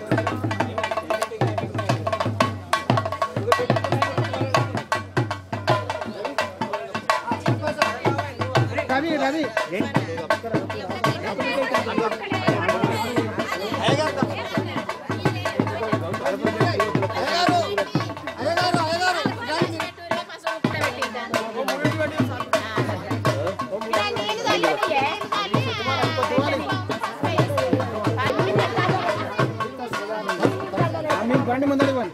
రవి రవి మీకు బండి ముందర ఇవ్వండి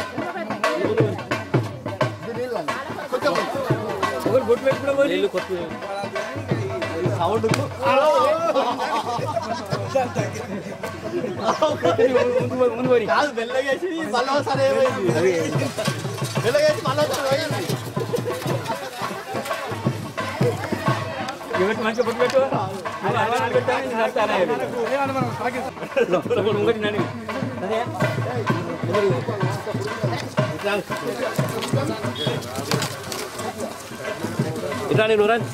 నీళ్ళు కొట్టు సౌండ్ కాదు మెల్లగేసి మళ్ళీ ఒకసారి ఏమైంది మెల్లగేసి మళ్ళీ ఒకసారి పోయింది ఇవన్నీ మంచిగా పొట్టు పెట్టు అలా అలా పెట్టాను నేను నడతాను ఇంకోటి నన్ను అదే ఇట్లా నేను రండి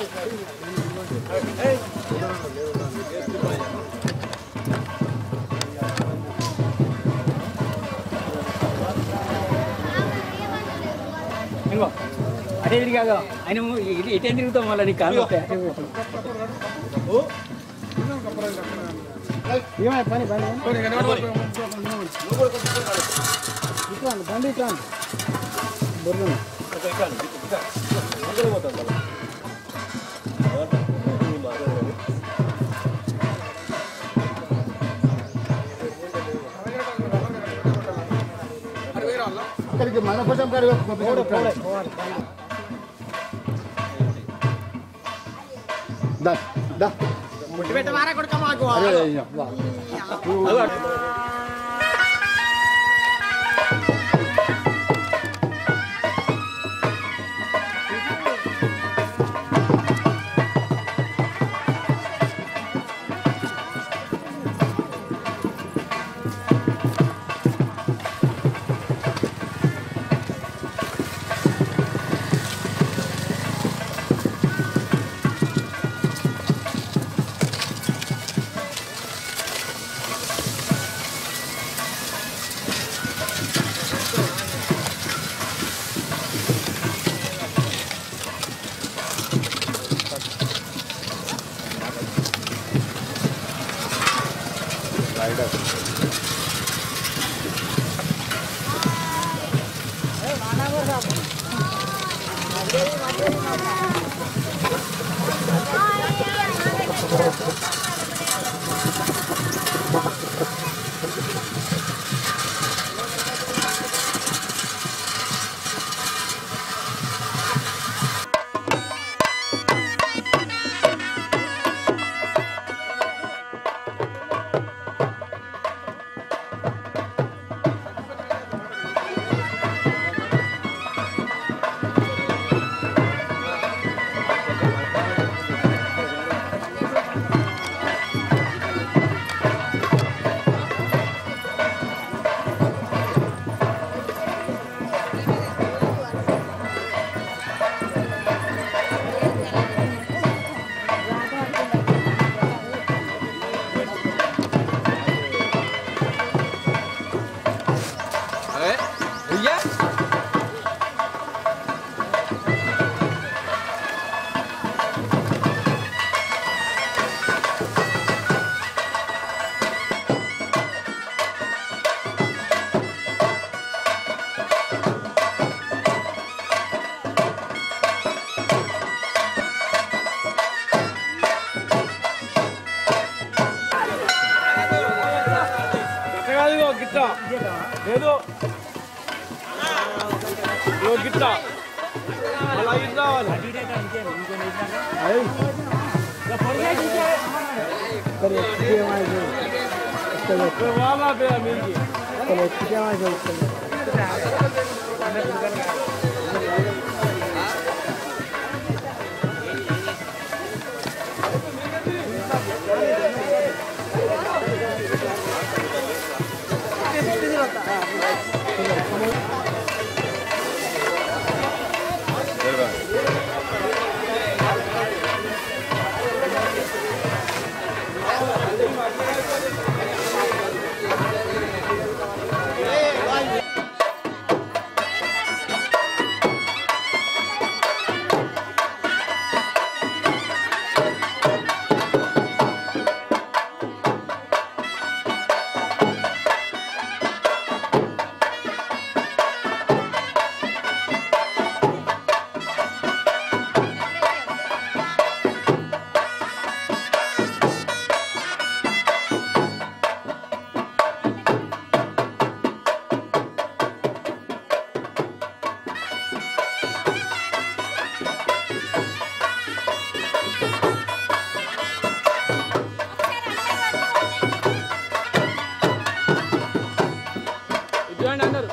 ఇంకో అదే తిరిగి కాదు ఆయన ఇటు ఇటే తిరుగుతాం మళ్ళీ నీకు కాళ్ళు వస్తాయి అటే పెట్టు. ఏమై పని పని ఇట్లా బండి ఇట్లా బుర్ర అక్కడికి మన కోసం దా దా అదే, అయ్యా, వా. లేదు ఇగో గిట్ట అలా ఇది రావాలి వాళ్ళ పేరు మీకు దా చూడండి అందరు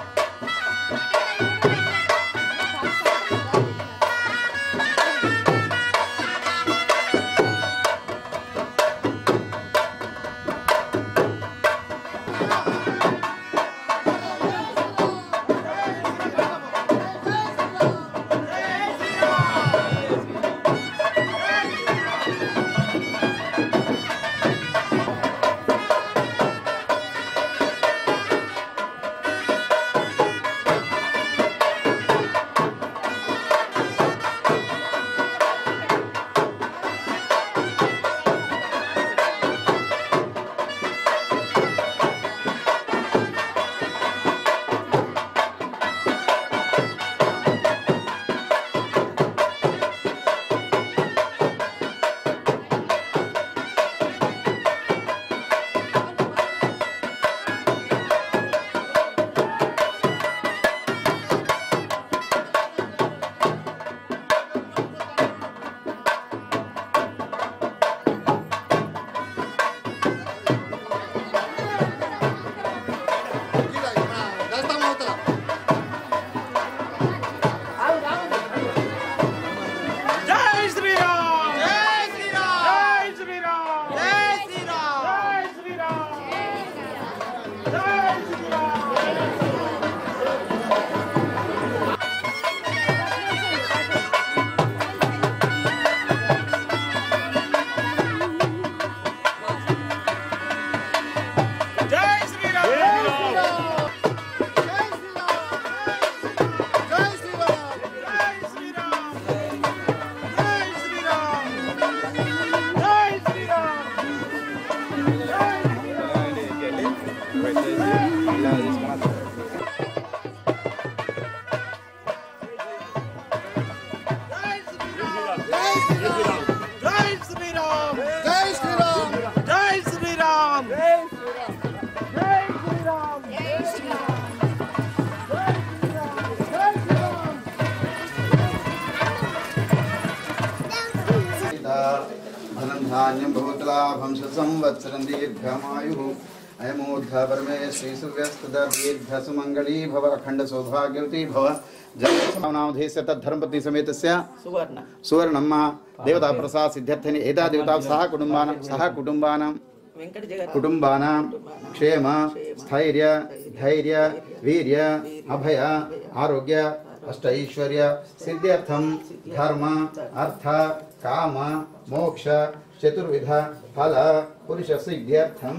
ధనం ధాన్యం బహుతలాభం సంవత్సరం దీర్ఘమాయు అయమూర్ధ పరమే శ్రీ సూర్యస్తద దీర్ఘ సుమంగళీ భవ అఖండ సౌభాగ్యవతి భవ జన్మనామధేశ తద్ధర్మపత్ని సమేతస్య సువర్ణ సువర్ణమ్మ దేవతా ప్రసాద్ సిద్ధ్యర్థిని ఏతా దేవతా సహ కుటుంబానం సహ కుటుంబానం వెంకట జగన్ కుటుంబానాం క్షేమ స్థైర్య ధైర్య వీర్య అభయ ఆరోగ్య అష్టైశ్వర్య సిద్ధ్యర్థం ధర్మ అర్థ కామ మోక్ష చతుర్విధ ఫల పురుష సిద్ధ్యర్థం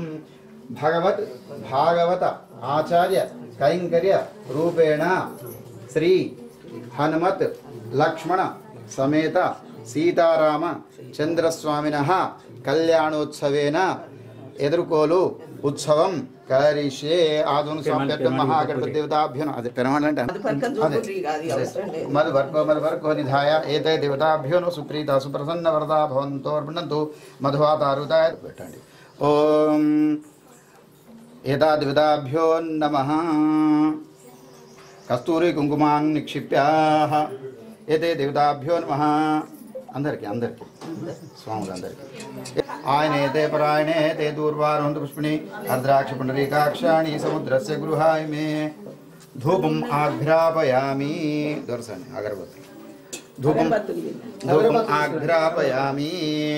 భగవత్ భాగవత ఆచార్య కైంకర్య రూపేణ శ్రీ హనుమత్ లక్ష్మణ సమేత సీతారామ చంద్రస్వామిన కళ్యాణోత్సవేన ఎదుర్కోలు ఉత్సవం కరిష్యే ఆదును స్వామ్యర్థం మహాగణపతి దేవతాభ్యున అది పెరమాలంటే పక్కన చూపుట్రీ కాదు అవసరం లేదు మధు వర్గో మధు వర్గో నిధాయ ఏతే దేవతాభ్యో ను సుప్రీత సుప్రసన్న వరదా భవంతో అర్పణంతు మధువాతారుతాయ పెట్టండి ఓం ఏతా దేవతాభ్యో నమ కస్తూరి కుంకుమాన్ నిక్షిప్య ఏతే దేవతాభ్యో నమ అందరికి అందరికి స్వాములందరికీ ఆయనే తే పరాయణే తే దూర్వారోంత పుష్పిణి అర్ద్రాక్ష పుండరీకాక్షాణి సముద్రస్య గృహాయ మే ధూపం ఆఘ్రాపయామి దొరసండి అగరబత్తి ధూపం ధూపం ఆఘ్రాపయామి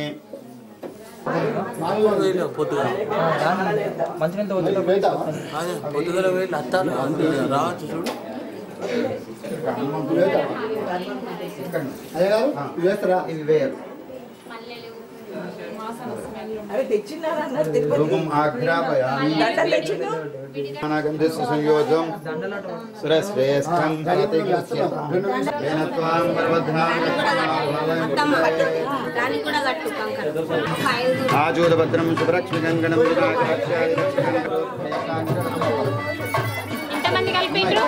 పొద్దుగల వెళ్ళి అత్తాలు రావచ్చు చూడు అయ్యగారు వేస్తారా ఇవి వేరు అవి తెచ్చినారా అన్నారు తిరుపతి ధూపం ఆఘ్రాపయామి దండలు తెచ్చిండు గంధస్సు సంయోజం సురశ్రేష్టం ఏన త్వాం పర్వధ్నామి దానికి కూడా కట్టు కంకర ఐదు ఆచూరభద్రం శుభలక్ష్మి గంగణం ఎంతమంది కలిపిండ్రు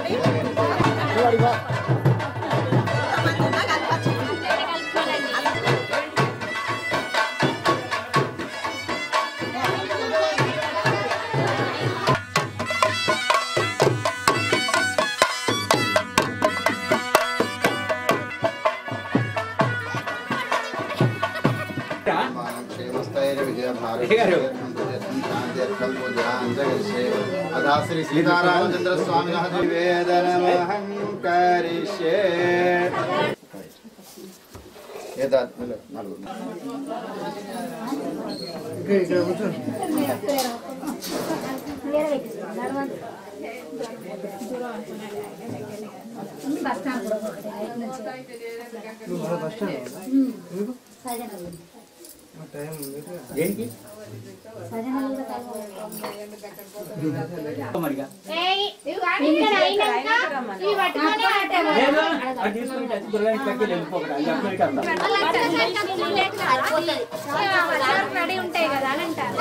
तथा श्री सीतारामचंद्र स्वामी निवेदनमहं करिष्ये एतत् नलु దేనికి మరిగా ఇక్కడ అయినాక ఇవి పట్టుకొని ఆట లేదు అది తీసుకుని చచ్చి గురగానికి కట్టి వెళ్ళిపోకరా ఇది అక్కడికి వెళ్దాం రెడీ ఉంటాయి కదా అని అంటారు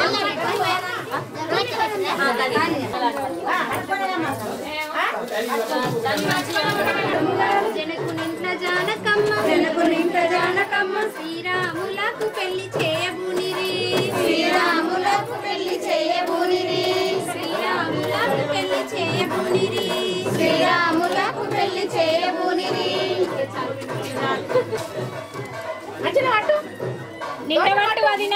జనకునింట్ల జానకమ్మ జనకునింట్ల జానకమ్మ శ్రీరాములకు పెళ్లి చేయబూనిరి శ్రీరాములకు పెళ్లి చేయబూనిరి శ్రీరాములకు పెళ్లి చేయబూనిరి శ్రీరాములకు పెళ్లి చేయబూనిరి అచ్చిన అటు నిన్న పట్టు వదినా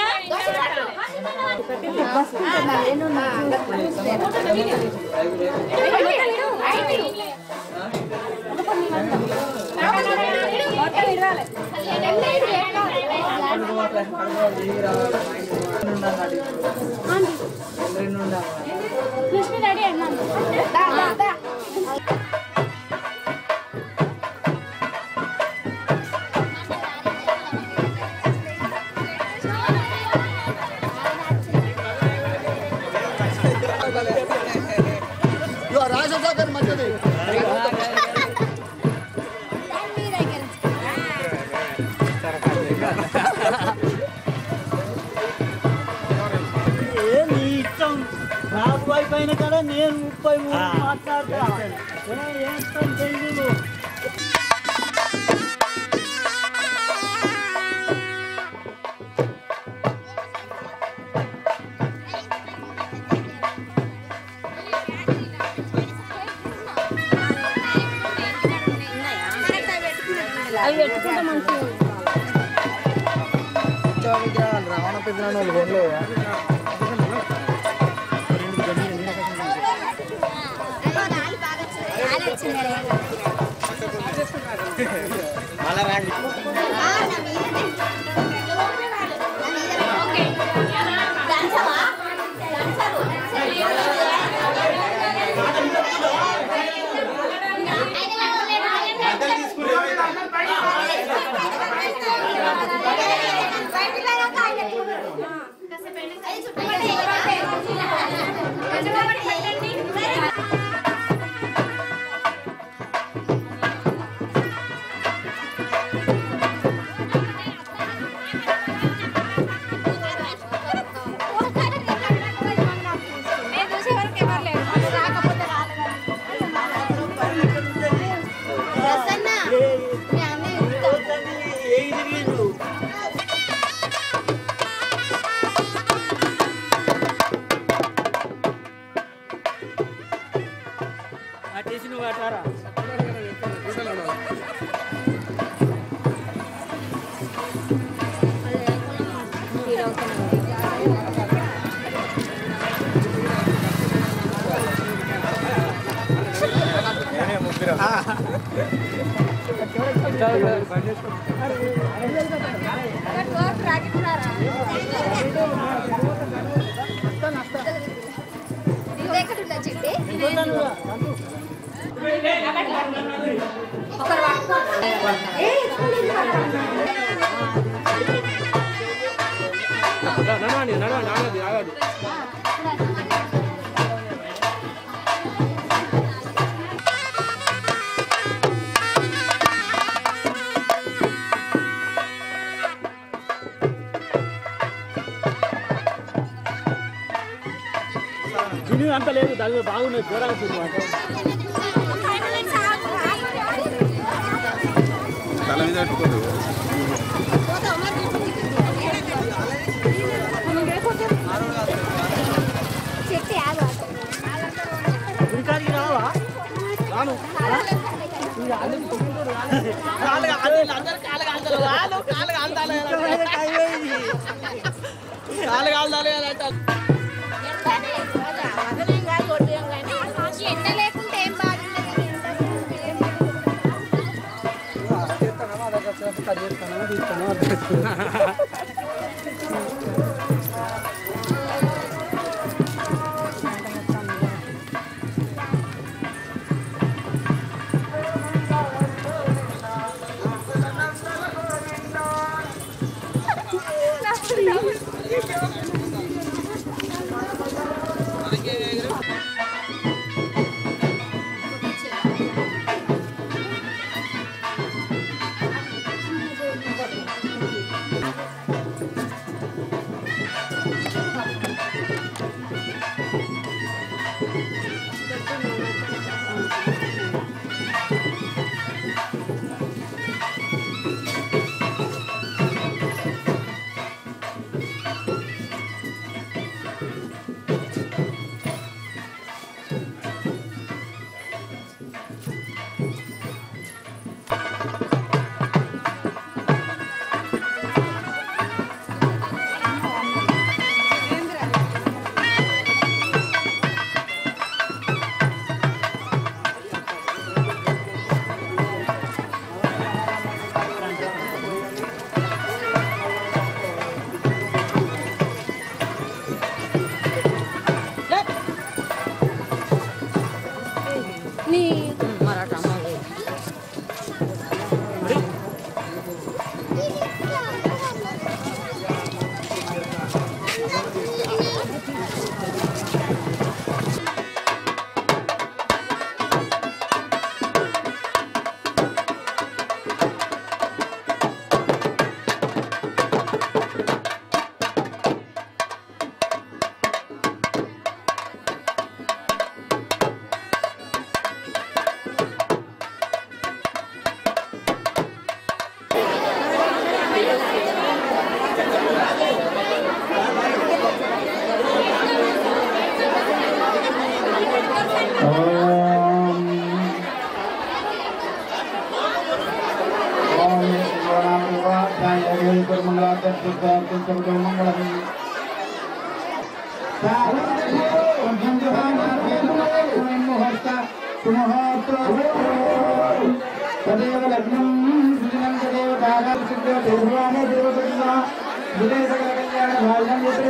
కృష్ణ రెడీ అన్నాను ఇగో రాజశేఖర్ మంచిది నీ ఇష్టం నాకు అయిపోయిన కదా నేను ముప్పై మూడు మాట్లాడతా ఏ, ఏం ఇష్టం చెయ్యి అవి పెట్టుకుంటే మంచిగా రావణ పెద్దలు కొనలేదా అట్టేసి నువ్వు అటారా తిని అంత లేదు దగ్గర బాగున్నది చూడాలి సినిమా తల మీద పెట్టుకోదు గురికాడికి రావా రాను కాలు కాలు నీ తదేవ లగ్నం సుజనం తదేవ దానం సిద్ధ దేవానే దేవతన్నా విజయ సకల కళ్యాణ భాగ్యం ఎత్ర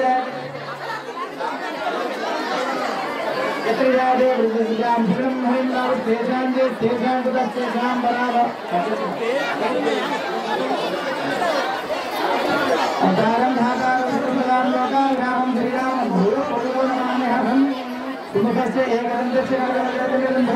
ఎత్ర జాదే వృద్ధుజాం శరణం హరిం తేషాం చే తేషాం తేషాం బరాబర్ అకారం ధాకారం సుఖదాం లోకాం రామం శ్రీరామం భూయ పవిత్ర నమామ్యహం సుముఖస్య ఏకదంతస్య నరకం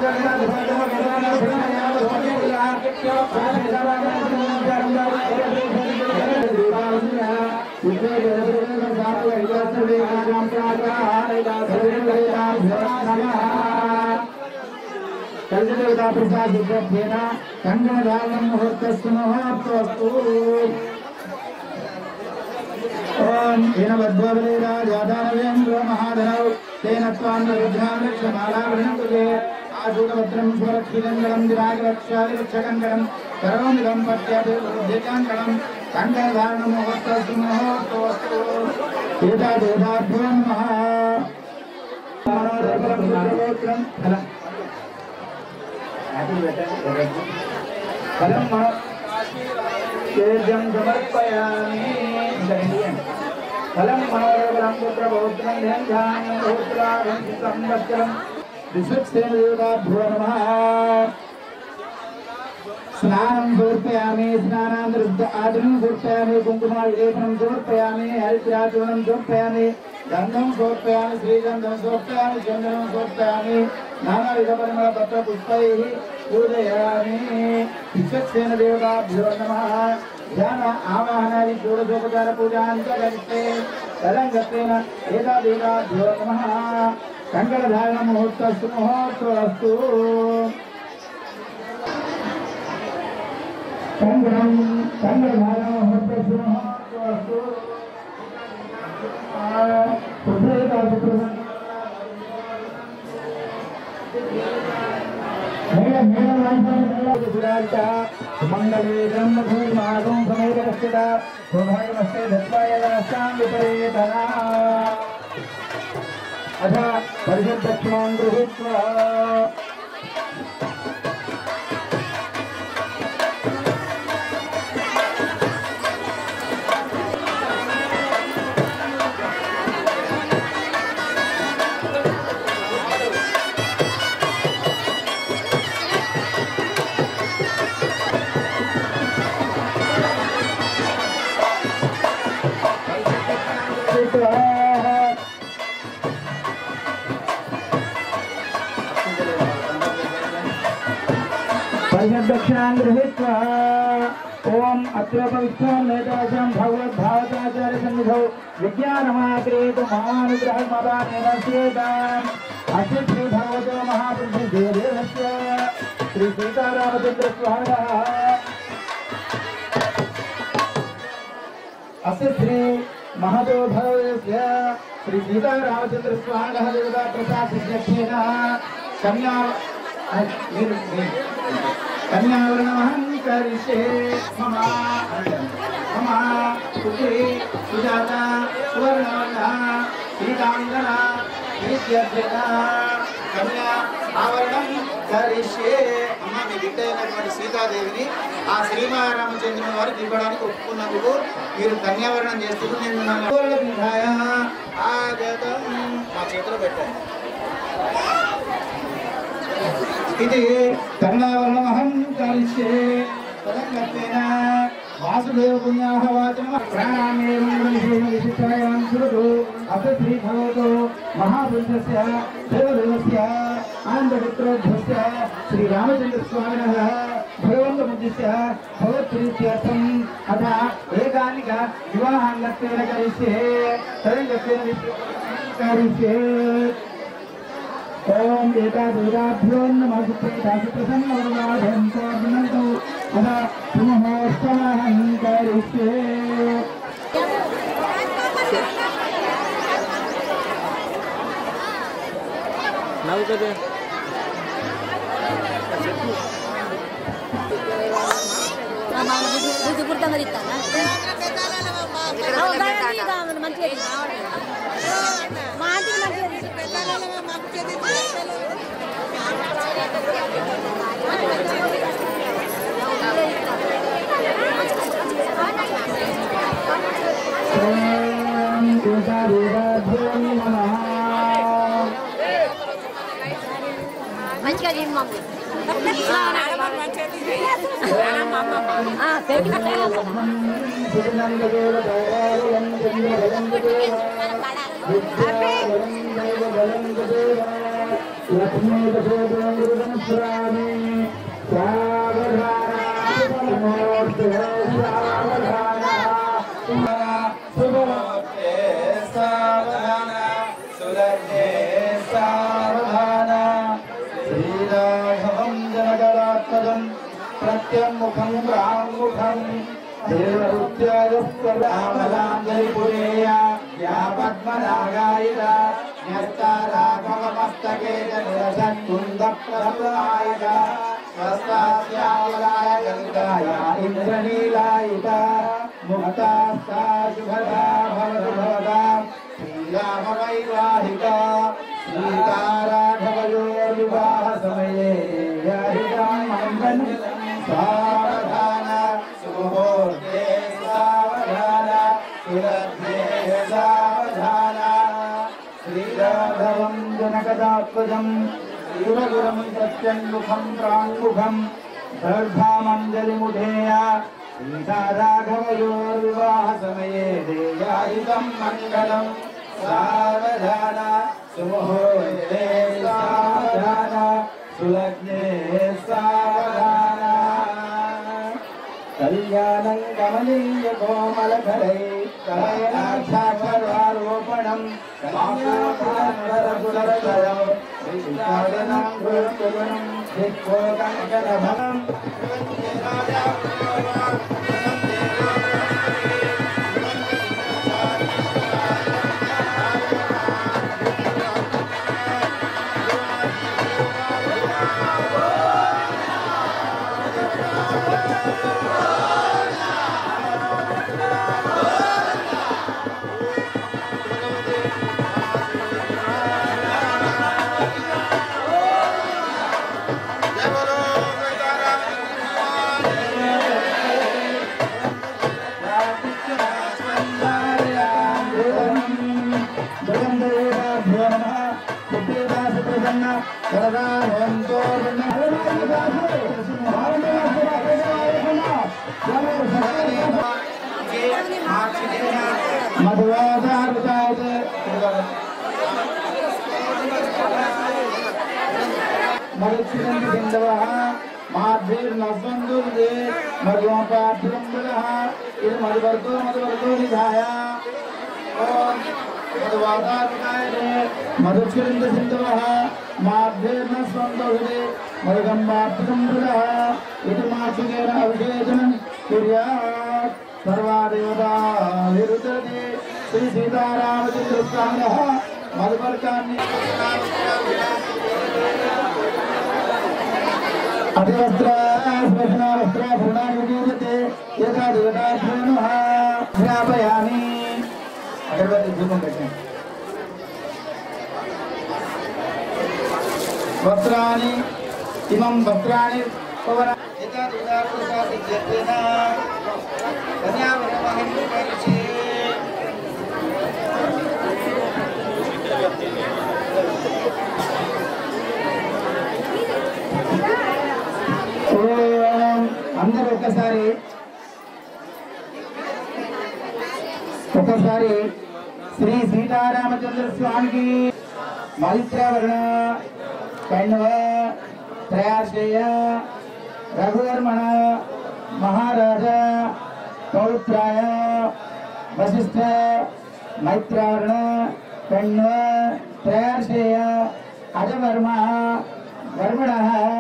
కల్పదేవతా ప్రసాద్ విద్యేన కంగణధారణం ముహూర్తస్సు ముహూర్తస్తు ఓం హీనవద్వరేరాజాదానవేంద్ర మహాధనౌ తేన త్వాం రుద్రామృక్షమాలావృణం కృతే ఆశూతభద్రం స్వరక్షితంగళం విరాగరక్షాది రక్షకంగళం కరోమిదం పట్యాదికాంగళం కంకణధారణం ముహూర్తస్తు ముహూర్తోస్తు ఏతా దేవాభ్యో నమః ఫలం ఫలం తేజం సమర్పయామి ఫలం మనోరవరం పుత్రపౌత్రం ధ్యానం పౌత్రాగం సంవత్సరం విశ్వక్సేన దేవతాభ్యో నమః స్నానం సమర్పయామి స్నానాంతరుద్ధ ఆదనం సమర్పయామి కుంకుమ విలేపనం సమర్పయామి హరిద్రాచూర్ణం సమర్పయామి గంధం సమర్పయామి శ్రీగంధం సమర్పయామి చందనం సమర్పయామి నానావిధ పరిమళ పత్ర పుష్పై పూజయామి విశ్వక్సేన దేవతాభ్యో నమః ధ్యాన ఆవాహనాది షోడశోపచార పూజాంతర్గతే తరంగత్వేన ఏదా దేవాభ్యో నమః కంకణధారణ ముహూర్తస్తు ముహూర్తస్తు కంకణం కంకణధారణ ముహూర్తస్తు ముహూర్తస్తు మంగళే బ్రహ్మభూమాగం సమేతస్థిత సౌభాగ్యమస్తే దత్వాయ నమస్తాం విపరీతనా అథ పరిషద్దక్షిణాం గృహీత్వా परिषद्दक्षिणां गृहीत्वा ॐ अत्रोपविष्टो नेतासां भगवद्भावताचार्यसन्निधौ विज्ञानमाग्रेतु महानुग्रहमदानेन श्रीताम् अस्य श्रीभगवतो महापुरुषदेवस्य श्रीसीतारामचन्द्रस्वामिनः अस्य श्री महतो भगवस्य श्री सीतारामचंद्र स्वामिनः देवता प्रसाद सिद्धेन कन्या कन्यावरणमहं करिष्ये मम मम पुत्री सुजाता सुवर्णवर्णा श्रीकाङ्गना प्रीत्यर्जना కన్యా ఆవరణం కరిష్యే అమ్మ మీ బిడ్డ అయినటువంటి సీతాదేవిని ఆ శ్రీమహారామచంద్రుని వారికి ఇవ్వడానికి ఒప్పుకున్నందుకు మీరు కన్యావరణం చేస్తున్నారు నేను నా గోళ్ళ విధాయ ఆగతం మా చేతిలో పెట్టాను ఇది కరుణావరణమహం కరిష్యే తదంగత్వేన వాసుదేవ పుణ్యాహ వాచన ప్రాణామేవం విశేష విశిష్టాయాం శృతు అస శ్రీ భగవతో మహాపురుషస్య దేవదేవస్య ఆనందపుత్రోభ్యస్య శ్రీరామచంద్ర స్వామినः భగవంతముద్దిశ్య భగవత్ప్రీత్యర్థం అథ ఏకానిక వివాహాంగత్వేన కరిష్యే తదంగత్వేన కరిష్యే ఓం ఏకాదూరాభ్యో నమః ప్రసన్నవరదాభ్యంతో అదా సుమహోత్సవహం కరిష్యే బుద్ధి పుడతాం మరి ఇస్తానా మంచిగా మా ఆంటీకి మంచిగా ఓం ఏకాదూరాభ్యో నమః మంచిగా చేయండి మమ్మీ పెట్టి శ్రీరాఘవం జనగరాత్మజం ప్రత్యముఖం రాముఖం దేవరుద్యాయస్వరామలాంజలిపురేయ యా పద్మనాగాయిత న్యస్తారాఘవమస్తకే నిరసత్కుందప్రదాయిత స్వస్తాస్యావలాయ గంగాయ ఇంద్రనీలాయిత ముక్తాస్తా శుభదా భవతు భవదా శ్రీరామవైవాహిక సీతారాఘవయోర్వివాహ సమయే యాహితం మంగళం సావధాన సుముహూర్తే సావధాన సులభ్యే సావధాన శ్రీరాఘవం జనకదాత్మజం శ్రీరఘురం సత్యన్ముఖం ప్రాంగుఖం దర్భామంజలిముధేయ సీతారాఘవయోర్వివాహ సమయే దేయాయుధం మంగళం సావధాన సుముహూర్తే సావధాన సులగ్నే సావధాన కళ్యాణం కమలీయ కోమలధరై కలయనాక్షాక్షరారోపణం కామాపురసురదయం విష్ణాదనం గురుకులం దిక్కోకంకణభం మరుక్షిణం హిందవ మాధ్వీర్నస్వందుర్దే మధుమపాఠ్యంబులః ఇది మధువర్తో మధువర్తో నిధాయ ఓం మధువాతారుణాయనే మధుక్షరింద సింధవః మాధ్వీర్నస్వందుర్దే మధుగంబాఠ్యంబులః ఇది మాక్షికేన అభిషేచనం కుర్యాత్ సర్వాదేవతా విరుదతి శ్రీ సీతారామచంద్ర స్వామినః మధువర్గాన్ని అతివస్త్రాస్మృణావస్త్రాభరణాయుగీయతే యథా దేవతాభ్యోనః జ్ఞాపయామి అగరబత్తి ధూపం పెట్టండి వస్త్రాన్ని ఇమం వస్త్రాన్ని పవన యథా దేవతాభ్యోనః కన్యావరమహం పరిచే ఓం అందరూ ఒక్కసారి ఒక్కసారి శ్రీ సీతారామచంద్ర స్వామికి మైత్రవర్ణ కణ్వ త్రయాశయ రఘువర్మణ మహారాజ పౌత్రాయ వశిష్ఠ మైత్రావరణ కణ్వ త్రయాశయ అజవర్మ వర్మణ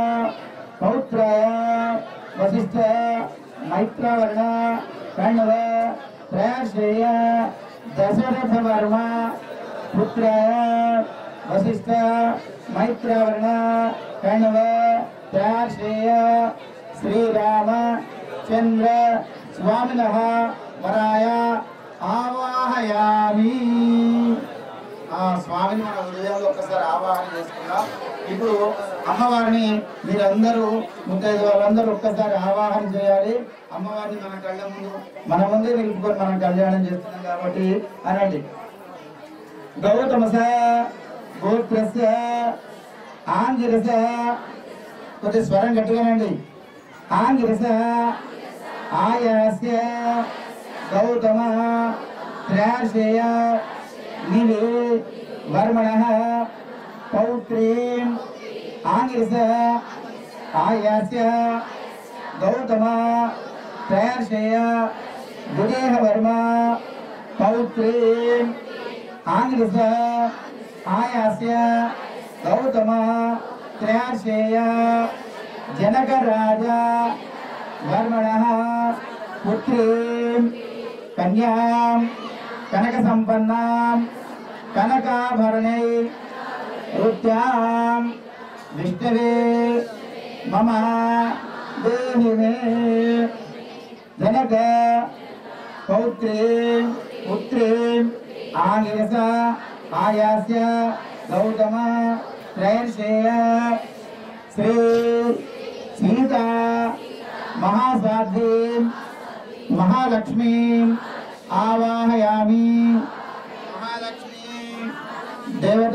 పౌత్రాయ వశిష్ఠ మైత్రావరణ కణ్వ త్రయాశ్రయ దశరథ వర్మ పుత్రాయ వశిష్ఠ మైత్రావరణ కణ్వ త్రయాశ్రయ శ్రీరామ చంద్ర స్వామిన వరాయ ఆవాహయామి ఆ స్వామిని మన హృదయంలో ఒక్కసారి ఆవాహన చేసుకుందాం ఇప్పుడు అమ్మవారిని మీరందరూ ముత్తైదు వాళ్ళందరూ ఒక్కసారి ఆవాహన చేయాలి అమ్మవారిని మన కళ్ళ ముందు మన ముందే నిలుపుకొని మనం కళ్యాణం చేస్తున్నాం కాబట్టి అనండి గౌతమస గోత్రస్య ఆంగిరస కొద్ది స్వరం గట్టిగానండి ఆంగిరస ఆయాస్య గౌతమ త్రాశయ నిలి వర్మణ పౌత్రీం ఆంగిరస ఆయాస్య గౌతమ త్రయార్షయ గుదేహ వర్మ పౌత్రీం ఆంగిరస ఆయాస్య గౌతమ త్రయార్షయ జనక రాజ వర్మణ పుత్రీం కన్యాం కనక సంపన్నాం కనకాభరణై నృత్యాం విష్ణవే మమ దేహి మే జనక పౌత్రీం పుత్రీం ఆంగిరస ఆయాస్య గౌతమ త్రైర్షేయ శ్రీ సీత మహాసాధ్వీం మహాలక్ష్మీం ఆవాహయామి మహాలక్ష్మీ దేవత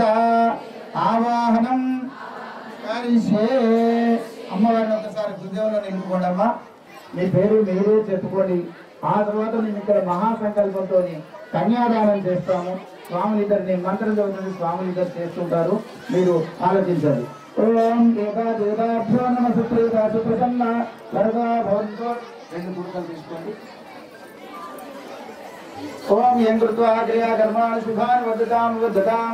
ఆవాహనం కరిషే అమ్మవారిని ఒకసారి హృదయంలో నిలుపుకోండి అమ్మా మీ పేరు మీరే చెప్పుకోండి ఆ తర్వాత మేము ఇక్కడ మహాసంకల్పంతో కన్యాదానం చేస్తాము స్వాములిద్దరిని మంత్రం చదువుతుంది స్వాములిద్దరు చేస్తుంటారు మీరు ఆలోచించాలి ఓం దేవా దేవాభ్యో నమ సుప్రీత సుప్రసన్న వరదా భవంతో రెండు గుర్తులు తీసుకోండి ఓం యం కృత్వా క్రియా కర్మాణి శుభాన్ వర్ధతాం వర్ధతాం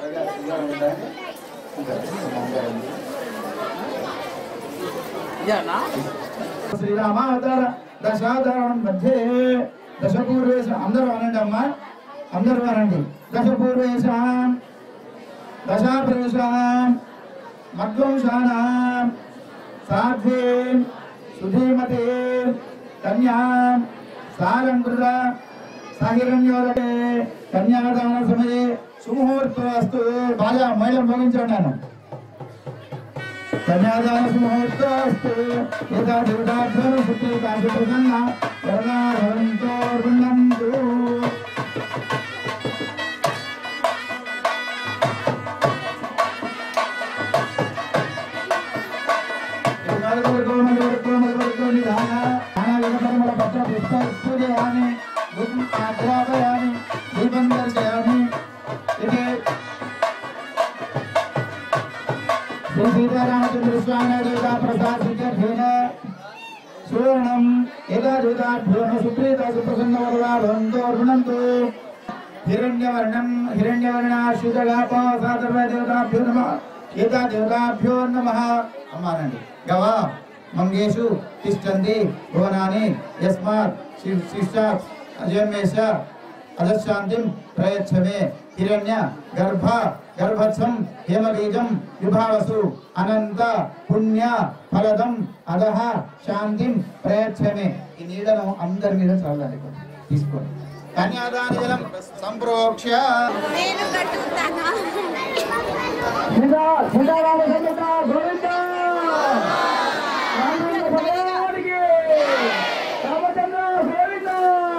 శ్రీరామావతార దశావతారం మధ్య దశపూర్వేశ అందరూ అనండి అమ్మా అందరూ అనండి దశపూర్వేశాం దశాప్రవేశాం మధ్వంశానాం సాధ్వీం సుధీమతే కన్యాం సారంకృత సాహిరణ్యోదకే కన్యాదాన సమయే సుముహూర్తస్తు బాగా మహిళ మోగించండి నేను కన్యాదాన సుముహూర్తస్తు యథా దేవతాభ్యో సుఖీ కాశీ ప్రసన్న వరదాభవంతో వృందంతు పూజయామి అధ్యాపయామి దీపం దర్శయామి ఇది శ్రీ సీత रामचंद्र स्वामी देवता प्रसाद सिद्धेन सुवर्णम एतादृताभ्यो न सुप्रीता सुप्रसन्न वरदा भवन्तो अर्पणन्तु हिरण्यवर्णं हिरण्यवर्णाश्रितगापा देवताभ्यो नमः एता देवताभ्यो नमः अमानन्ति गवा मंगेषु तिष्ठन्ति भुवनानि यस्मात् शिव- शिष्टात् अजयमेष अधशान्तिं प्रयच्छ मे हिरण्य गर्भ गर्भत्सं हेमबीजं विभावसु అనంత పుణ్య ఫలదం అదహ శాంతిం ప్రయచ్చమే ఈ నీడను అందరి మీద చల్లాలి తీసుకోండి కన్యాదాన జలం సంప్రోక్ష నేను కట్టుకుంటాను సీతా సీతారామ సమేత గోవింద రామచంద్ర భగవానికి రామచంద్ర గోవింద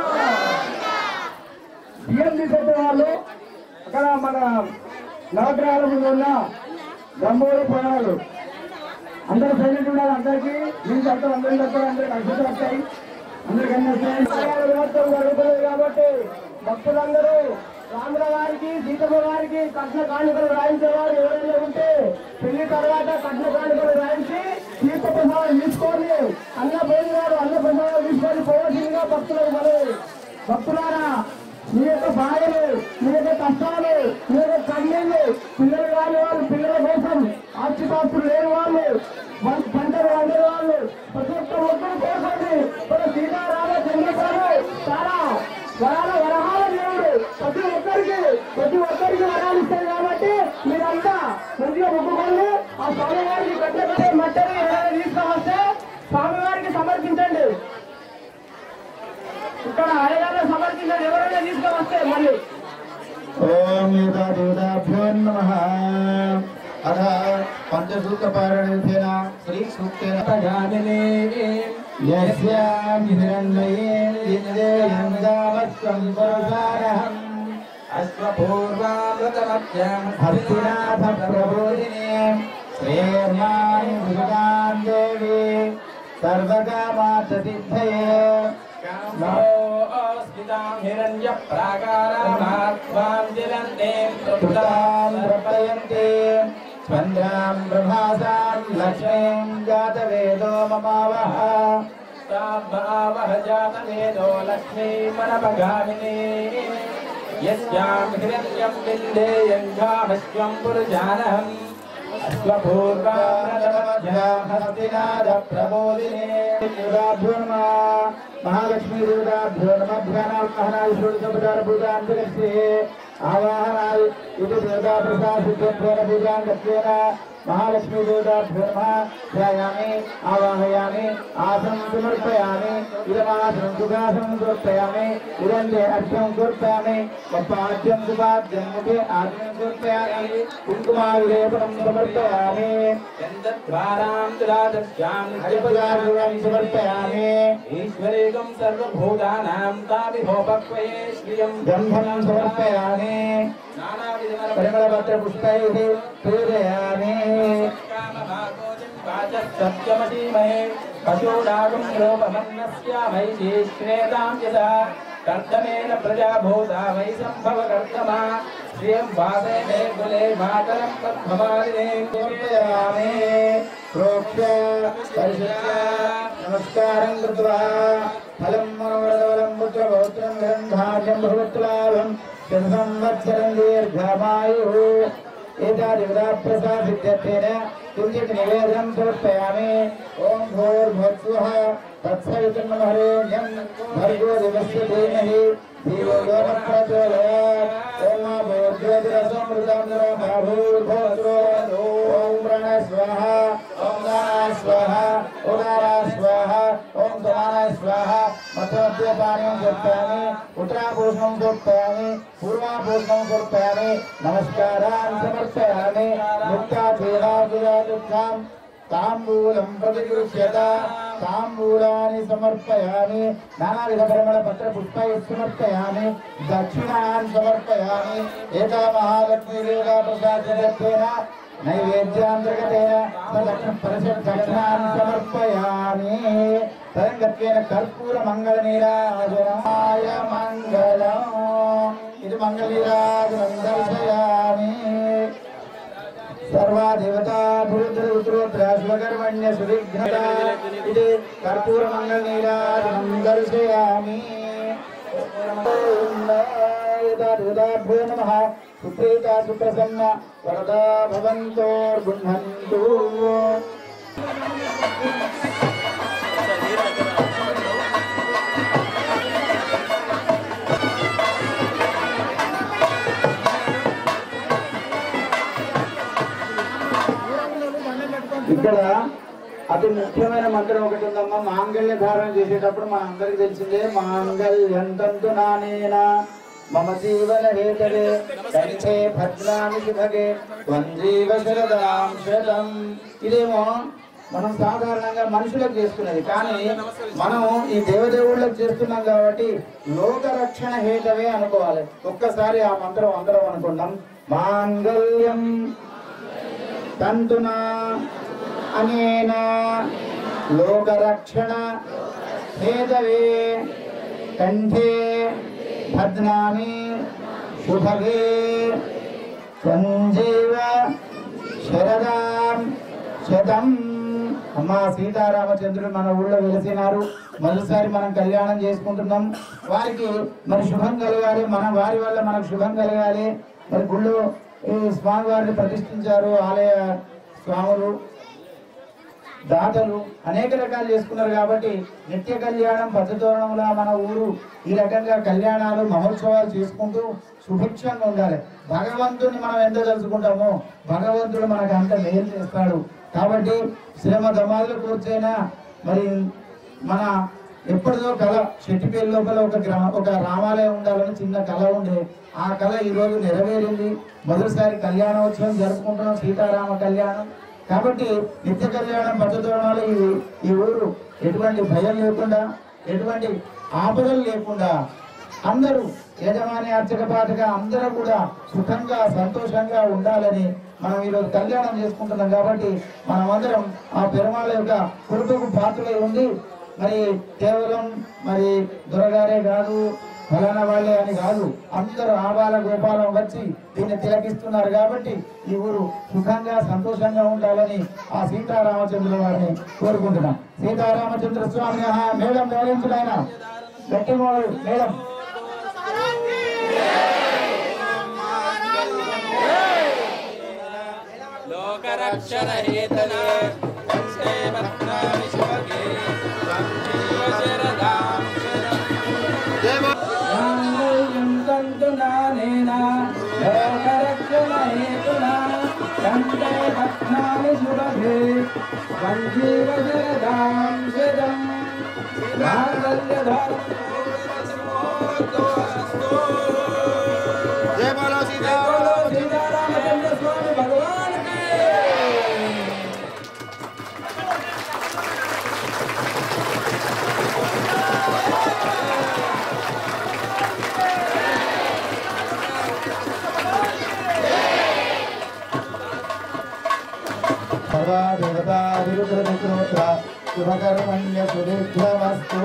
బియ్యం తీసేట వాళ్ళు అక్కడ మన నవగ్రహాల ముందు ఉన్న గంభూరు పొలాలు అందరూ సైలెంట్ ఉండాలి అందరికీ నేను చెప్తాను అందరికీ చెప్తాను అందరికి అద్భుతం వస్తాయి అందరికీ అన్ని వస్తాయి కార్యాల విమోచనం జరుగుతుంది కాబట్టి భక్తులందరూ రాముల వారికి సీతమ్మ వారికి కట్న కానుకలు రాయించేవారు ఎవరైనా ఉంటే పెళ్లి తర్వాత కట్న కానుకలు రాయించి తీర్థ ప్రసాదం తీసుకొని అన్న భోజనాలు అన్న ప్రసాదాలు తీసుకొని పోవాల్సిందిగా భక్తులకు మనవి భక్తులారా మీ యొక్క బాధలు మీ యొక్క కష్టాలు మీ యొక్క కన్నీళ్ళు పిల్లలు కాని వాళ్ళు పిల్లల కోసం ఆస్తిపాస్తులు లేని వాళ్ళు మన పంటలు వండే వాళ్ళు ప్రతి ఒక్క ఒక్కరు కోసండి మన సీతారామ చంద్రబాబు చాలా వరాల వరహాల దేవుడు ప్రతి ఒక్కరికి ప్రతి ఒక్కరికి వరాలు ఇస్తారు కాబట్టి మీరంతా మంచిగా మొక్కుకోండి ఆ స్వామివారికి పెద్ద మట్టని ఎవరైనా తీసుకొస్తే స్వామివారికి సమర్పించండి ఇక్కడ అయ్యగారు సమర్పించారు ఎవరైనా తీసుకొస్తే మళ్ళీ ఓం ఏతాదేవతాభ్యో నమః అథ పంచసూత్రపారణేన శ్రీ సూక్తేన ప్రజామినే యస్యాం హిరణ్మయే ఇంద్రేయందావస్వం పురుషారహం అశ్వపూర్వామృతమధ్యం హస్తినాథ ప్రబోధినే శ్రేర్మాణి భుజగాం దేవి సర్వకామార్థసిద్ధయే స్వంద్రాం ప్రభాసాం లక్ష్మీం జాతవేదో మమావహ వహ జాతవేదో లక్ష్మీమనపగామినే యస్యాం హిరణ్యం బిందేయం గామస్వం పురుజానహం హస్తినాథ ప్రబోధినే దేవతాభ్యో నమ మహాలక్ష్మీ దేవతాభ్యో నమ ధ్యానాత్మహనాయ షోడశోపచార పూజాంతరస్యే ఆవాహనాయ ఇది దేవతా ప్రసాదిత్యేన పూజాంతత్వేన మహాలక్ష్మీ దేవతాభ్యో నమ ధ్యాయామి ఆవాహయామి ఆసనం సమర్పయామి ఇదమాసనం సుఖాసనం సమర్పయామి ఇదంతే అర్ఘ్యం సమర్పయామి పాద్యం సుపాద్యం ముఖే ఆగ్నం సమర్పయామి కుంకుమావిలేపనం సమర్పయామి చంద్రద్వారాం తులాదశ్యాం హరిపదార్థం సమర్పయామి ఈశ్వరేకం సర్వభూతానాం తామిభోపక్వయే శ్రియం గంధం సమర్పయామి పరిమళపత్ర పుష్పై పూజయామి సత్యమసీమహే పశూడాగం రూపమన్నస్యామై శ్రేతాం యథా కర్దమేన ప్రజాభూతా వై సంభవ కర్దమా శ్రియం వాసే మే కులే మాతరం పద్మమాలినే సమర్పయామి ప్రోక్ష్య పరిశుద్ధ నమస్కారం కృత్వా ఫలం మనోరదవలం పుత్రపౌత్రం గ్రంథార్యం భగవత్లాభం సంవత్సరం దీర్ఘమాయు ఏతాదివదా ప్రసాదిత్యేన కించిత్ నివేదనం సమర్పయామి ఓం భూర్భువస్సుః తత్సవితుర్నమహరేణ్యం భర్గో దివస్య ధీమహి ధియో యో న ప్రచోదయాత్ ఓం మా భూర్జ్యోతిరసమృతం భూర్భువస్సుః ఓం ప్రణః స్వాహ ఓం దానా స్వాహ ఉదారా స్వాహ ఓం సమాన స్వాహ మధ్యమధ్యపానీయం చెప్పామి ఉత్తరాభూషణం చెప్పామి పూర్వాభూషణం చెప్పామి నమస్కారాన్ని సమర్పయామి ముక్తాధీనాదుఖాం తాంబూలం ప్రతిగృహ్యత తాంబూలాన్ని సమర్పయామి నానావిధ పరిమళ పత్ర పుష్పై సమర్పయామి దక్షిణాన్ని సమర్పయామి ఏతా మహాలక్ష్మీ దేవతా ప్రసాదేన నైవేద్యాంతర్గతేన దక్షిణ పరిషత్ దక్షిణాన్ని సమర్పయామి తరంగత్వేన కర్పూర మంగళ నీరాజనాయ మంగళం ఇది మంగళ నీరాజనం దర్శయామి సర్వా దేవతా భూద్రుద్రు శుభకర్మణ్య సువిఘ్నత ఇది కర్పూర మంగళ నీరాజనం దర్శయామి యథాభ్యో నమ సుప్రీత సుప్రసన్న వరదా భవంతోర్గుణంతు ఇక్కడ అతి ముఖ్యమైన మంత్రం ఒకటి ఉందమ్మా మాంగళ్య ధారణ చేసేటప్పుడు మన అందరికి తెలిసిందే మాంగళ్యం తంతు నానేనా మమ జీవన హేతవే కంఠే భద్రామి శుభగే త్వంజీవ శరదాం శతం ఇదేమో మనం సాధారణంగా మనుషులకు చేసుకునేది కానీ మనం ఈ దేవదేవుళ్ళకి చేస్తున్నాం కాబట్టి లోక రక్షణ హేతవే అనుకోవాలి ఒక్కసారి ఆ మంత్రం అందరం అనుకున్నాం మాంగళ్యం తంతునా అనేన లోకరక్షణ హేతవే కంఠే భద్నామి శుభగే సంజీవ శరదాం శతం అమ్మా సీతారామచంద్రుడు మన ఊళ్ళో వెలిసినారు మొదటిసారి మనం కళ్యాణం చేసుకుంటున్నాం వారికి మరి శుభం కలగాలి మన వారి వల్ల మనకు శుభం కలగాలి మరి గుళ్ళో ఈ స్వామి వారిని ప్రతిష్ఠించారు ఆలయ స్వాములు దాతలు అనేక రకాలు చేసుకున్నారు కాబట్టి నిత్య కళ్యాణం పద్ధతోరణంలా మన ఊరు ఈ రకంగా కళ్యాణాలు మహోత్సవాలు చేసుకుంటూ సుభిక్షంగా ఉండాలి భగవంతుని మనం ఎంత తెలుసుకుంటామో భగవంతుడు మనకు అంత మేలు చేస్తాడు కాబట్టి శ్రమ దమాదులు కూర్చైనా మరి మన ఎప్పటిదో కళ చెట్టిపల్లి లోపల ఒక గ్రామ ఒక రామాలయం ఉండాలని చిన్న కళ ఉండే ఆ కళ ఈ రోజు నెరవేరింది మొదటిసారి కళ్యాణోత్సవం జరుపుకుంటున్నాం సీతారామ కళ్యాణం కాబట్టి నిత్య కళ్యాణం పద్ధతులలో ఈ ఈ ఊరు ఎటువంటి భయం లేకుండా ఎటువంటి ఆపదలు లేకుండా అందరూ యజమాని అర్చక పాటగా అందరూ కూడా సుఖంగా సంతోషంగా ఉండాలని మనం ఈరోజు కళ్యాణం చేసుకుంటున్నాం కాబట్టి మనమందరం ఆ పెరుమాళ యొక్క కృపకు పాత్రలై ఉంది మరి కేవలం మరి దొరగారే కాదు ఫలానా వాళ్ళే అని కాదు అందరూ ఆబాల గోపాలం వచ్చి దీన్ని తిలకిస్తున్నారు కాబట్టి ఈ ఊరు సుఖంగా సంతోషంగా ఉండాలని ఆ సీతారామచంద్రుల వారిని కోరుకుంటున్నాం సీతారామచంద్ర స్వామి ఆహా, మేడం గౌరవించుడు ఆయన గట్టి మోడల్ మేడం లోకరక్షణహేతనే వందే భద్రామి శుభగే సంజీవ శరదాం శతం మాంగళ్యం తంతునానేన లోకరక్షణహేతునా కంఠే భద్రామి శుభగే సంజీవ శరదాం శతం మాంగళ్యధారం జయ బోలో సీతా बोलो सीतारामचंद्र स्वामी भगवान की సర్వా దేవతా విరుద్రమిత్రోత్ర శుభకర్మణ్య సుదీర్ఘమస్తు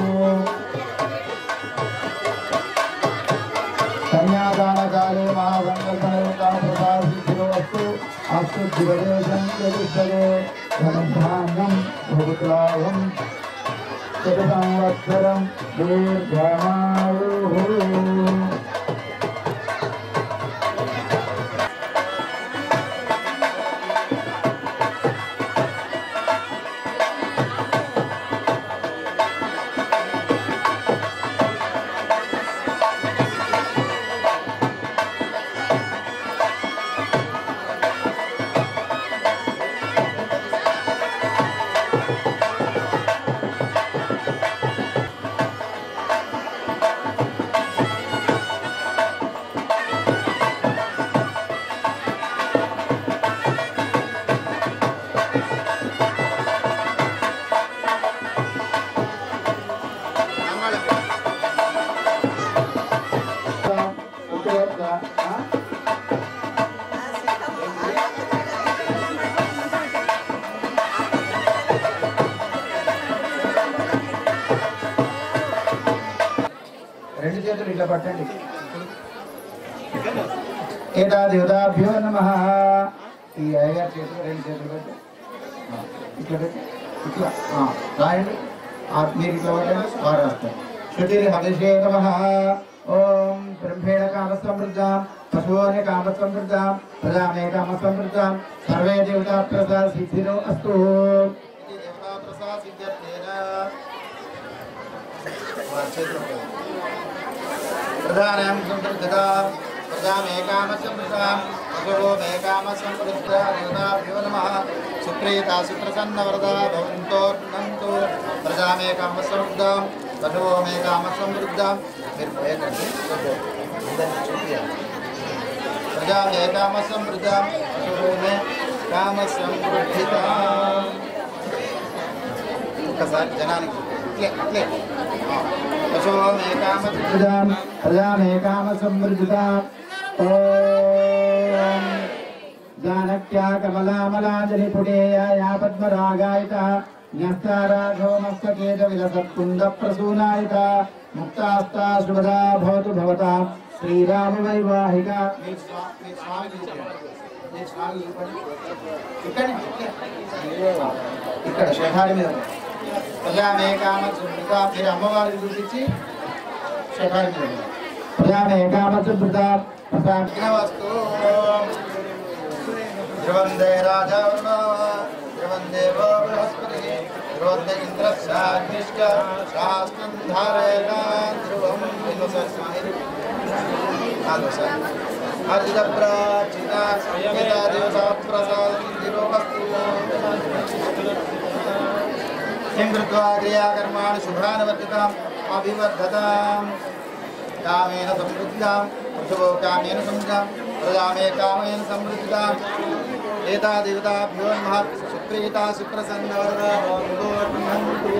కన్యాదానకాలే మహాసంకల్పనోత్తామప్రసాదిశిరోస్తు అస్తు దివదేశం చతుష్టరే ధనధాన్యం భూతులాభం శత సంవత్సరం దీర్ఘమాయు రెండు చేతులు ఇట్లా పట్టండి ఏదా దేవతాభ్యో నమ ఈ అయ్యగారి చేతులు రెండు చేతులు పెట్టి ఇట్లా పెట్టి ఇట్లా ఆ, రాయండి ఆ, మీరు ఇట్లా పట్టండి వారు రాస్తారు శుచిరి అభిషేకమ ఓం బ్రహ్మేణ కామ సమృద్ధాం పశువుని కామ సమృద్ధాం ప్రజామే కామ సమృద్ధాం సర్వే దేవతా ప్రసాద సిద్ధిరో అస్తు ఇది దేవతా ప్రసాద సిద్ధ్యర్థేన వారి చేతిలో ఉంటుంది. ప్రధానం సంపృద్ధత ప్రజామేకామ సంపృతాం భగవో మేకామ సంపృద్ధ దేవతాభ్యో నమః సుప్రీత సుప్రసన్న వరద భవంతోర్నంతు ప్రజామేకామ సమృద్ధాం భగవో మేకామ సమృద్ధాం మీరు పోయేటండి అందరినీ చూపించాలి ప్రజామేకామ సమృద్ధాం భగవో మే కామ సమృద్ధిత ఒక్కసారి జనానికి ఇట్లే ఇట్లే పశుమేకామృతాం ప్రజామేకామ సమృద్ధితాం ఓం జానక్యా కమలామలాంజలి పుడేయ పద్మరాగాయత న్యస్తారాఘో మస్తకేత విలసత్కుంద ప్రసూనాయత ముక్తాస్తా శుభదా భవతు భవతా శ్రీరామ వైవాహిక ఇక్కడ శేఖారి మీద ప్రజామేకామ సుమృత మీరు అమ్మవారికి చూపించి శేఖారి మీద ప్రజామేకామ సుమృత వస్తు ధ్రువందే రాజా ధ్రువందేవ బృహస్పతి ధ్రువంద ఇంద్రశాగ్నిష్ట శాస్త్రం ధారయణ ధ్రువం ఎన్నో సార్ స్వామి నాలుగు సార్ హరిత ప్రాచీన సంహిత దేవతా ప్రసాదం దిరోపస్తు किं कृत्वा क्रियाकर्माणि शुभानवर्तिताम् अभिवर्धताम् कामेन समृद्धां पृथुवो कामेन समृद्धां प्रजामे कामेन समृद्धाम् एता देवताभ्यो नमः सुप्रीता सुप्रसन्नवरदा भवन्तु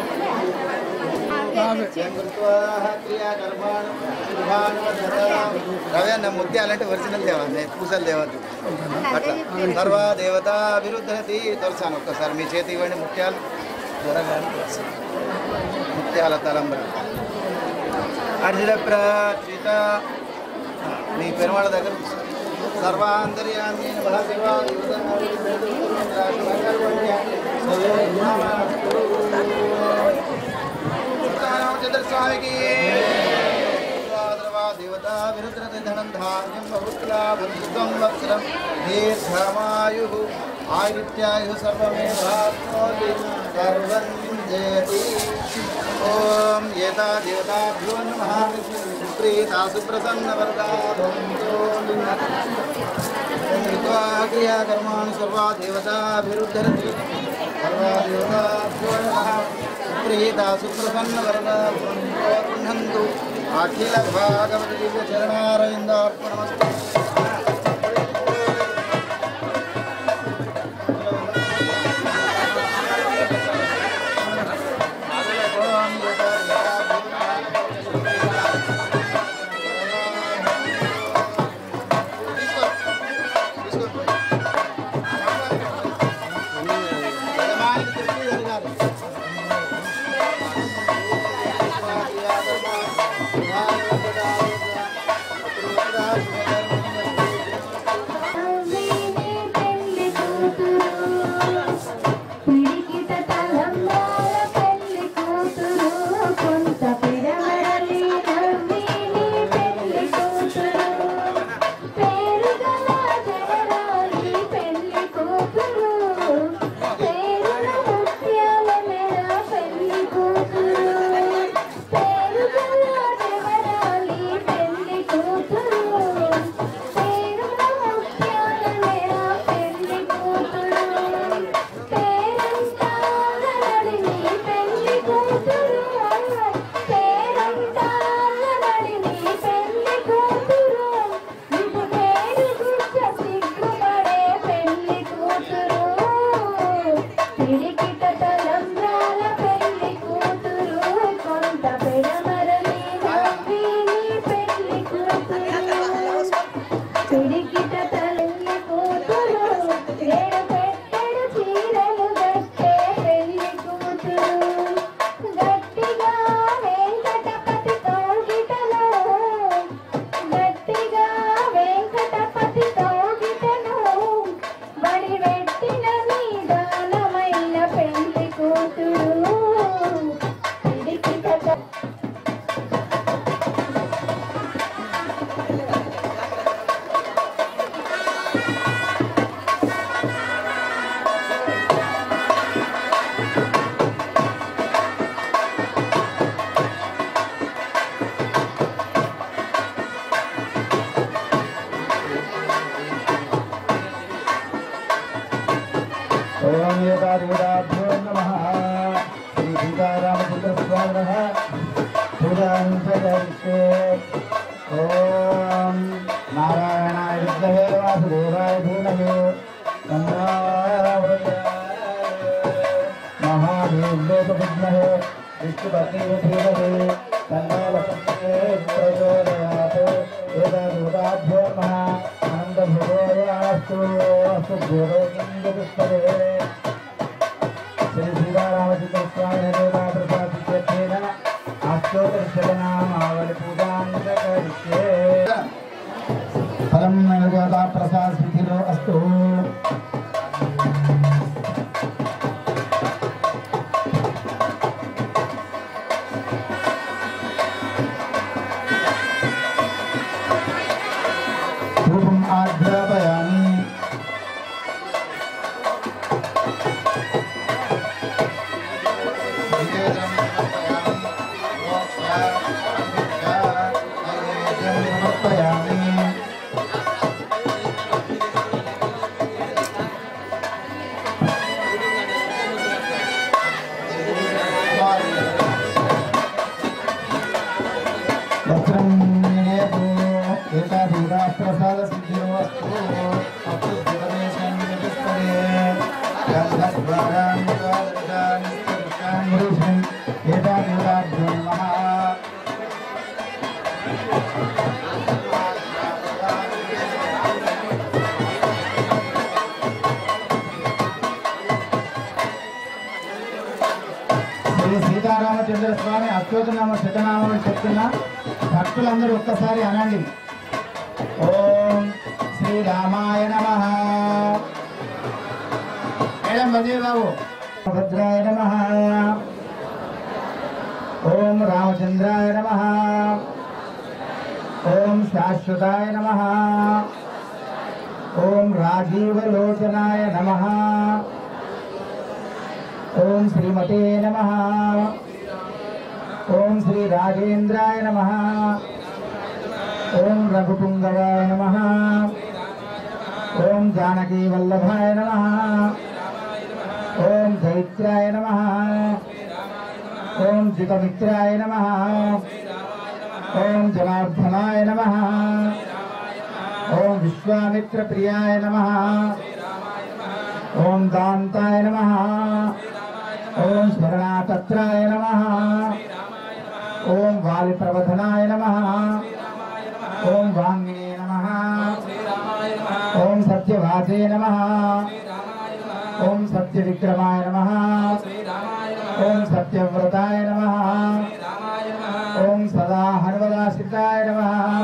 किं कृत्वा क्रियाकर्माणि शुभानवर्धताम् రవి అన్న ముత్యాలంటే ఒరిజినల్ దేవాలి పూసలు దేవద్దు అట్లా సర్వ దేవత అభివృద్ధి తొలసాను ఒక్కసారి మీ చేతి ఇవ్వండి ముత్యాలు దొరగాని తెలుసు ముత్యాల తలంబరి అర్జున ప్రాచిత మీ పెరుమాళ దగ్గర సర్వాంతర్యామి మహాశివా రామచంద్ర స్వామికి దేవతా విరుద్రతి ధనం ధాన్యం బహుత్లా బంధుత్వం వత్సరం దీర్ఘమాయు ఆయుత్యాయు సర్వమేవాప్నోతి సర్వం జయతి ఓం ఏతా దేవతాభ్యో నమః ప్రీతా సుప్రసన్న వరదా భవంతో कृत्वा क्रियाकर्माणि सर्वा देवताभिरुद्धरति सर्वा देवताभ्यो नमः प्रीता सुप्रसन्नवरदा भवन्तो गृह्णन्तु अखिलभागवति दिव्यचरणारविन्दार्पणमस्तु పిడికిట తలంబ్రాల పెళ్లి కూతురు కొంత పిడమడలి నవ్విని పెళ్లి కూతురు పేరుగల జగరాలి పెళ్లి కూతురు పేరున ముత్యాల మెడ పెళ్లి కూతురు పేరుగల జగరాలి పెళ్లి కూతురు పేరున ముత్యాల మెడ పెళ్లి కూతురు పేరంటాలనడిని పెళ్లి కూతురు పేరంటాలనడిని పెళ్లి కూతురు ఇటు పేరు గుచ్చ సిగ్గుపడే పెళ్లి కూతురు పిడికిట తలంబ్రాల పెళ్లి కూతురు కొంత పెడమరలి నవ్విని పెళ్లి కూతురు పిడికిట తల్లి కూతురు ఏడు పెట్టెడు చీరలు గట్టే పెళ్లి కూతురు గట్టిగా వెంకటపతి కౌగిటలో గట్టిగా వెంకటపతి కౌగిటను బడి పెట్టిన నిదానమైన विद्महे विष्णुपत्नीय धीमहि तन्नो लक्ष्मी प्रचोदयात् एतदुदाभ्यो नमः आनन्दभुवोयास्तु अस्तु भूरोगिन्दपुष्पदे श्री सीतारामचन्द्र स्वामी देवा प्रसादित्यर्थेन अष्टोत्तरशतनामावलि पूजां च करिष्ये फलं नगदा प्रसाद सिद्धिरो अस्तु धूपम् आध्यापयामि समर्पयामि वस्त्रं निर्यतु एतादीरा प्रसादसिद्धिरो अस्तु अस्तु जगदेशं जगत्परे गन्धद्वारान् द्वादशान् स्पर्शान् ऋषिम् एतादीराभ्यो नमः శ్రీ సీతారామచంద్ర స్వామి అశ్వతనామ శతనామం చెప్తున్నా భక్తులందరూ ఒక్కసారి అనండి ఓం శ్రీరామాయ నమ మేడం వజీర్ బాబు భద్రాయ నమ ఓం రామచంద్రాయ నమ ఓం శాశ్వతాయ నమ ఓం రాజీవలోచనాయ నమ ఓం శ్రీమతే నమ ఓం శ్రీ రాజేంద్రాయ నమ ఓం రఘుపుంగవాయ నమ ఓం జానకీ వల్లభాయ నమ ఓం చైత్రాయ నమ ఓం జితమిత్రాయ నమ ఓం జనార్దనాయ నమ ఓం విశ్వామిత్రప్రియాయ నమ ఓం దాంతాయ నమ ఓం శరణాతత్రాయ నమ ఓం వాలిప్రవధనాయ నమ ఓం వాంగినే నమ ఓం సత్యవాచే నమ ఓం సత్యవిక్రమాయ నమ ఓం సత్యవ్రతాయ నమ ఓం సదా హనుమదాశ్రితాయ నమ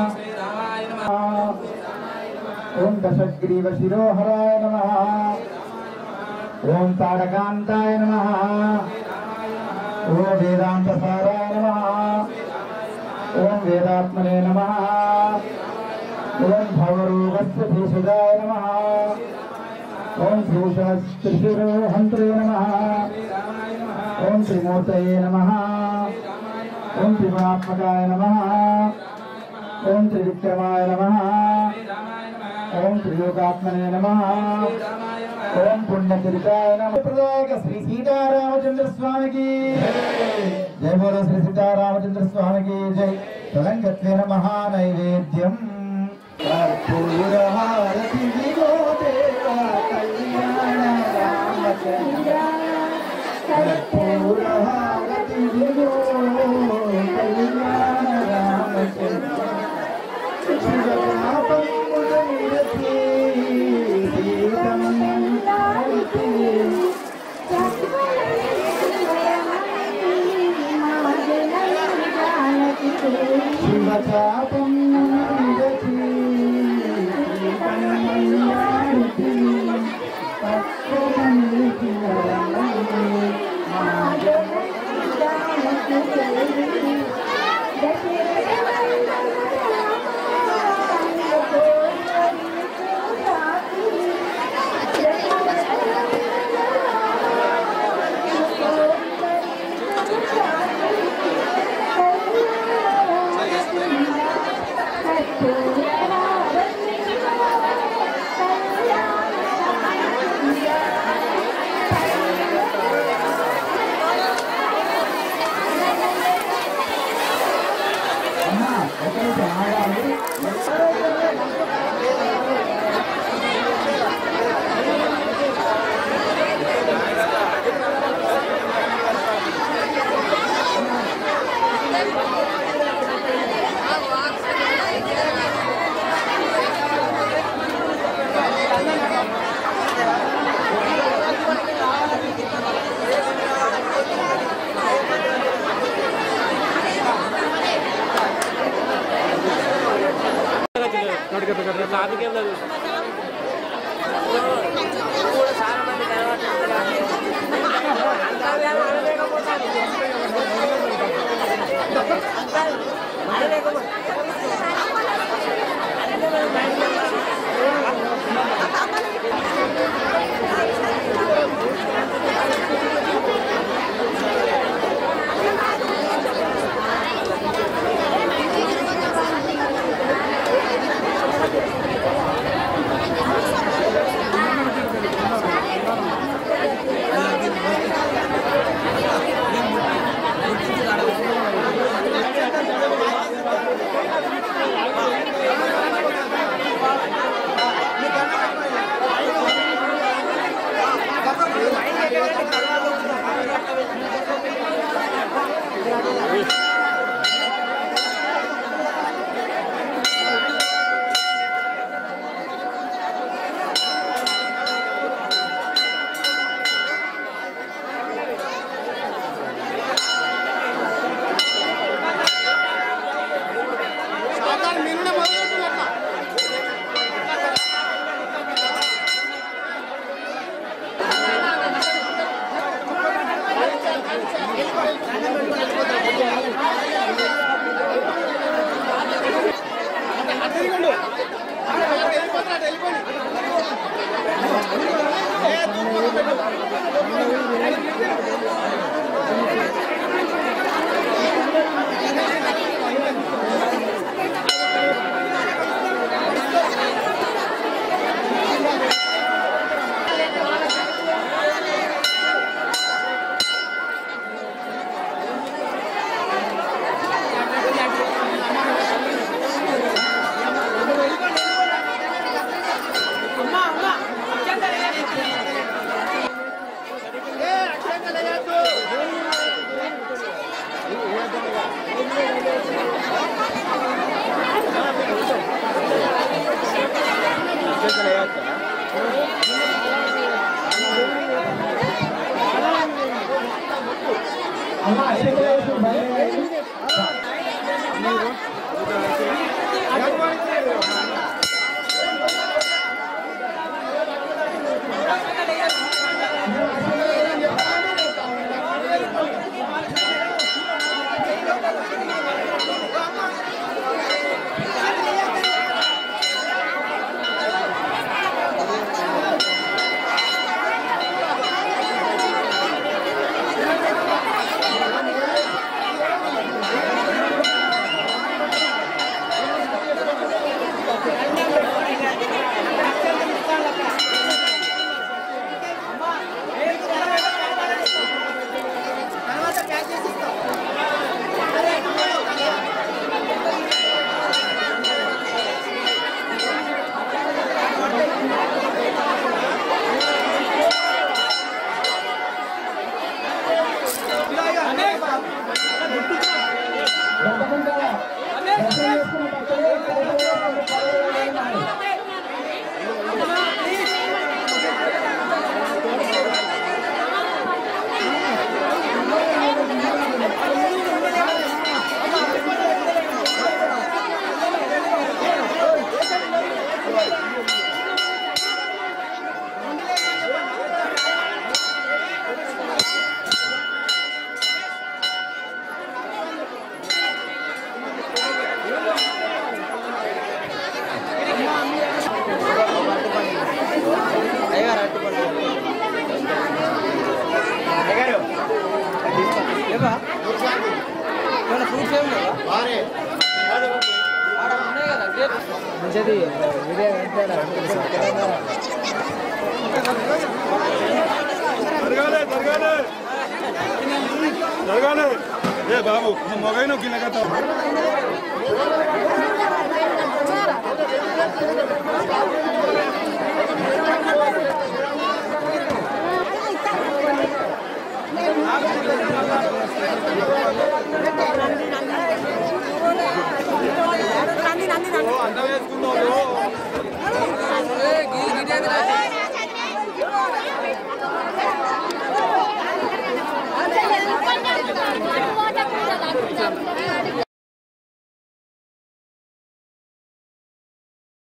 ఓం దశగ్రీవ శిరోహరాయ నమ ఓం తారకాంతాయ నమ ఓం వేదాంతసారాయ నమ ఓం వేదాత్మనే నమ ఓం భవరూపస్య భీషజాయ నమ ఓం భూషస్త్రిశిరోహంత్రే నమ ఓం త్రిమూర్తయే నమ ఓం త్రిగుణాత్మకాయ నమ ఓం త్రివిక్రమాయ నమ ఓం త్రిలోకాత్మనే నమ ఓం పుణ్యతిరికాయ నమ ప్రదాయక శ్రీ సీతారామచంద్ర స్వామికి జయ బోలో శ్రీ సీతారామచంద్ర స్వామికి జై తలంగత్వేన మహానైవేద్యం కర్పూరహారతి దిగో దేవా కళ్యాణ రామచంద్ర కర్పూరహారతి దిగో కళ్యాణ రామచంద్ర శివచాపం ట్రాఫిక్ ఏం లేదు అమ్మ అశోక్ బయలుదేరి ఎంతమంది దర్శనం చేసుకున్న భక్తులు పాల్గొనాలి. జరగాలి జరగాలి జరగాలి ఏ బాబు మొగైన గిన్నె